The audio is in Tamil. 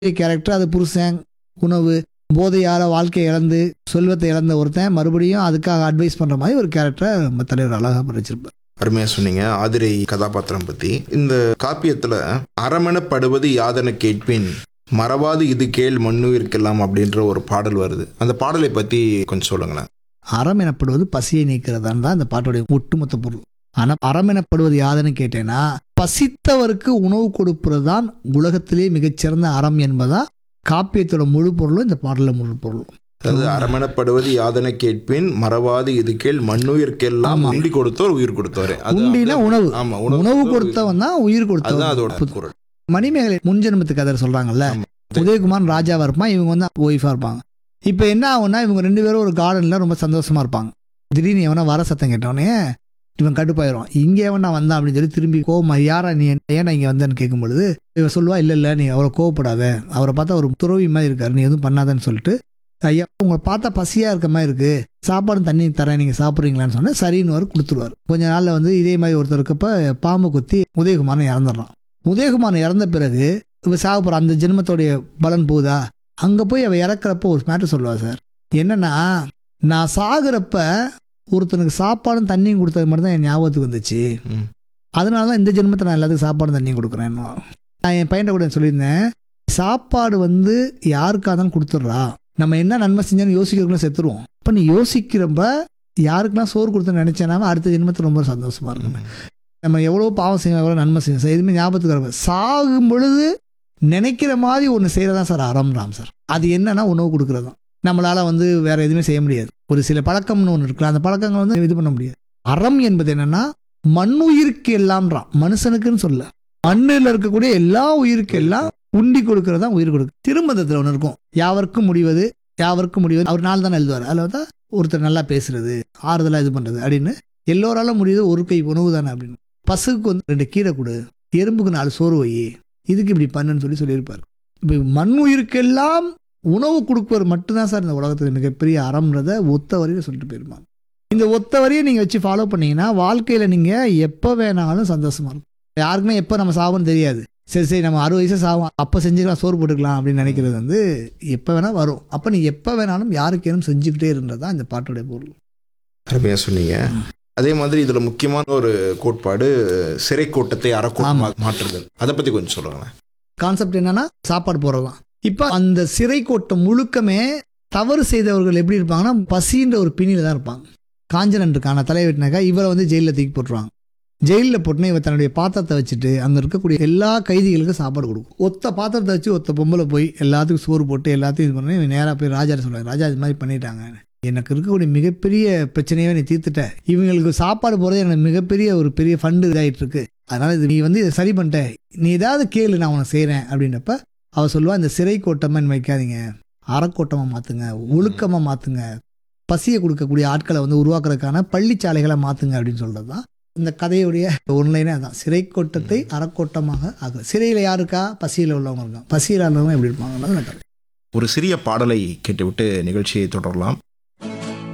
கேரக்டர் அது புருஷன் உணவு போதையால வாழ்க்கையை இழந்து செல்வத்தை இழந்த ஒருத்தன் மறுபடியும் அதுக்காக அட்வைஸ் பண்ற மாதிரி ஒரு கேரக்டரை நம்ம தலைவர் அழகா படிச்சிருப்பார் அருமையா சொன்னீங்க ஆதிரை கதாபாத்திரம் பத்தி இந்த காப்பியத்துல அரமணப்படுவது யாதன கேட்பின் மறவாது இது கேள் மண்ணுயிர்க்கெல்லாம் அப்படின்ற ஒரு பாடல் வருது அந்த பாடலை பத்தி கொஞ்சம் சொல்லுங்களேன் அறம் எனப்படுவது பசியை நீக்கிறதான் தான் இந்த பாட்டுடைய ஒட்டுமொத்த பொருள் ஆனா அறம் எனப்படுவது யாதுன்னு கேட்டேன்னா பசித்தவருக்கு உணவு கொடுப்பது தான் உலகத்திலே மிகச்சிறந்த அறம் என்பதா காப்பியத்தோட முழு பொருளும் இந்த பாடல முழு பொருளும் அதாவது அரமணப்படுவது யாதன கேட்பின் மறவாது இது கேள் மண்ணுயிர்க்கெல்லாம் ஆமா. உண்டி கொடுத்தோர் உயிர் கொடுத்தவர் அது உண்டினா அப்படியே- உணவு ஆமா உணவு கொடுத்தவன் தான் உயிர் அதுதான் கொடுத்தவன் அதோட புத்- பொருள் மணிமேகலை முன்ஜென்மத்து கதை சொல்றாங்கல்ல ஆமா. உதயகுமார் ராஜாவா இருப்பான் இவங்க வந்து ஒய்ஃபா இருப்பாங்க இப்போ என்ன ஆகும்னா இவங்க ரெண்டு பேரும் ஒரு கார்டன்ல ரொம்ப சந்தோஷமா இருப்பாங்க திடீர்னு எவனா வர சத்தம் கேட்டவனே இவன் கடுப்பாயிரும் இங்க எவனா வந்தான் அப்படின்னு சொல்லி திரும்பி கோவமா யாரா நீ ஏன்னா இங்க வந்தேன்னு கேட்கும் பொழுது இவன் சொல்லுவா இல்ல இல்ல நீ அவரை கோவப்படாத அவரை பார்த்தா ஒரு துறவி மாதிரி இருக்காரு நீ எதுவும் பண்ணாதன்னு சொல்லிட்டு ஐயா உங்களை பார்த்தா பசியா இருக்க மாதிரி இருக்கு சாப்பாடும் தண்ணி தரேன் நீங்க சாப்பிட்றீங்களான்னு சொன்னா சரின்னு வர கொடுத்துருவார் கொஞ்ச நாள்ல வந்து இதே மாதிரி ஒருத்தர் இருக்கப்ப பாம்பு குத்தி உதயகுமாரன் இறந்துடுறான் உதயகுமாரன் இறந்த பிறகு இவ சாக போற அந்த ஜென்மத்தோடைய பலன் போகுதா அங்க போய் அவ இறக்குறப்ப ஒரு மேட்டர் சொல்லுவா சார் என்னன்னா நான் சாகுறப்ப ஒருத்தனுக்கு சாப்பாடும் தண்ணியும் கொடுத்தது மட்டும் தான் என் ஞாபகத்துக்கு வந்துச்சு ம். அதனால தான் இந்த ஜென்மத்தை நான் எல்லாத்துக்கும் சாப்பாடும் தண்ணியும் கொடுக்குறேன் நான் என் பையன்ட்ட கூட சொல்லியிருந்தேன் சாப்பாடு வந்து யாருக்காக தான் கொடுத்துட்றா நம்ம என்ன நன்மை செஞ்சாலும் யோசிக்கிறவங்களும் செத்துருவோம் இப்போ நீ யோசிக்கிறப்ப யாருக்கெல்லாம் சோறு கொடுத்து நினைச்சேனா அடுத்த ஜென்மத்தில் ரொம்ப சந்தோஷமா இருக்கும் நம்ம எவ்வளோ பாவம் செய்யணும் எவ்வளோ நன்மை செய்யணும் சார் எதுவுமே ஞாபகத்துக்கு வர சாகும் பொழுது நினைக்கிற மாதிரி ஒன்று செய்கிறதா சார் அறம்ராம் சார் அது என்னன்னா உணவு கொடுக்குறது தான் நம்மளால் வந்து வேற எதுவுமே செய்ய முடியாது ஒரு சில பழக்கம்னு ஒன்று இருக்குல்ல அந்த பழக்கங்கள் வந்து இது பண்ண முடியாது அறம் என்பது என்னன்னா மண்ணுயிருக்கு எல்லாம்ன்றான் மனுஷனுக்குன்னு சொல்ல மண்ணில் இருக்கக்கூடிய எல்லா உயிருக்கு எல்லாம் உண்டி கொடுக்கறது தான் உயிர் கொடுக்கு திருமந்தத்தில் ஒன்று இருக்கும் யாவருக்கும் முடிவது யாவருக்கும் முடிவது அவர் நாள் தானே எழுதுவார் அதில் தான் ஒருத்தர் நல்லா பேசுறது ஆறுதலாக இது பண்ணுறது அப்படின்னு எல்லோராலும் முடியுது ஒரு கை உணவு தானே அப்படின்னு பசுக்கு வந்து ரெண்டு கீரை கொடு எறும்புக்கு நாலு சோறு வை இதுக்கு இப்படி பண்ணுன்னு சொல்லி சொல்லியிருப்பார் இப்போ மண் உயிருக்கெல்லாம் உணவு கொடுப்பவர் மட்டும்தான் சார் இந்த உலகத்தில் மிகப்பெரிய அறம்ன்றத ஒத்த வரியில் சொல்லிட்டு போயிருப்பாங்க இந்த ஒத்த வரியை நீங்கள் வச்சு ஃபாலோ பண்ணீங்கன்னா வாழ்க்கையில் நீங்கள் எப்போ வேணாலும் சந்தோஷமா இருக்கும் யாருக்குமே எப்போ நம்ம சாவோன்னு தெரியாது சரி சரி நம்ம அறுபது வயசு சாவோம் அப்போ செஞ்சுக்கலாம் சோறு போட்டுக்கலாம் அப்படின்னு நினைக்கிறது வந்து எப்போ வேணால் வரும் அப்போ நீ எப்போ வேணாலும் யாருக்கேனும் செஞ்சுக்கிட்டே இருந்தது தான் இந்த பாட்டுடைய பொருள் அருமையா சொன்னீங்க அதே மாதிரி இதுல முக்கியமான ஒரு கோட்பாடு சிறை கோட்டத்தை அறக்கோட்டமாக மாற்றுதல் அதை பத்தி கொஞ்சம் சொல்லுங்களேன் கான்செப்ட் என்னன்னா சாப்பாடு போடுறது தான் இப்போ அந்த சிறை கோட்டம் முழுக்கமே தவறு செய்தவர்கள் எப்படி இருப்பாங்கன்னா பசின்ற ஒரு பிணியில தான் இருப்பாங்க காஞ்சனன் இருக்கான தலை வெட்டினாக்கா இவரை வந்து ஜெயிலில் தூக்கி போட்டுருவாங்க ஜெயிலில் போட்டுனா இவர் தன்னுடைய பாத்திரத்தை வச்சுட்டு அங்கே இருக்கக்கூடிய எல்லா கைதிகளுக்கும் சாப்பாடு கொடுக்கும் ஒத்த பாத்திரத்தை வச்சு ஒத்த பொம்பளை போய் எல்லாத்துக்கும் சோறு போட்டு எல்லாத்தையும் இது பண்ணி இவன் நேராக போய் ராஜா சொல்லுவாங்க ராஜா இது மாதிரி பண்ணிட்டாங்க எனக்கு இருக்கக்கூடிய மிகப்பெரிய பிரச்சனையை நீ தீர்த்துட்ட இவங்களுக்கு சாப்பாடு போகிறது எனக்கு மிகப்பெரிய ஒரு பெரிய ஃபண்டு இதாகிட்டு இருக்கு அதனால இது நீ வந்து இதை சரி பண்ணிட்ட நீ ஏதாவது கேளு நான் உனக்கு செய்கிறேன் அப்படின்றப்ப அவ சொல்லுவா இந்த சிறை கோட்டமாக வைக்காதீங்க அறக்கோட்டமாக மாற்றுங்க ஒழுக்கமாக மாற்றுங்க பசியை கொடுக்கக்கூடிய ஆட்களை வந்து உருவாக்குறதுக்கான பள்ளிச்சாலைகளை மாற்றுங்க அப்படின்னு சொல்கிறது தான் இந்த கதையுடைய ஒன்லைனே அதான் சிறை கோட்டத்தை அறக்கோட்டமாக ஆகு சிறையில் யாருக்கா பசியில் உள்ளவங்க இருக்காங்க பசியில் உள்ளவங்க எப்படி இருப்பாங்கன்றது நான் கதை ஒரு சிறிய பாடலை கேட்டுவிட்டு நிகழ்ச்சியை தொடரலாம்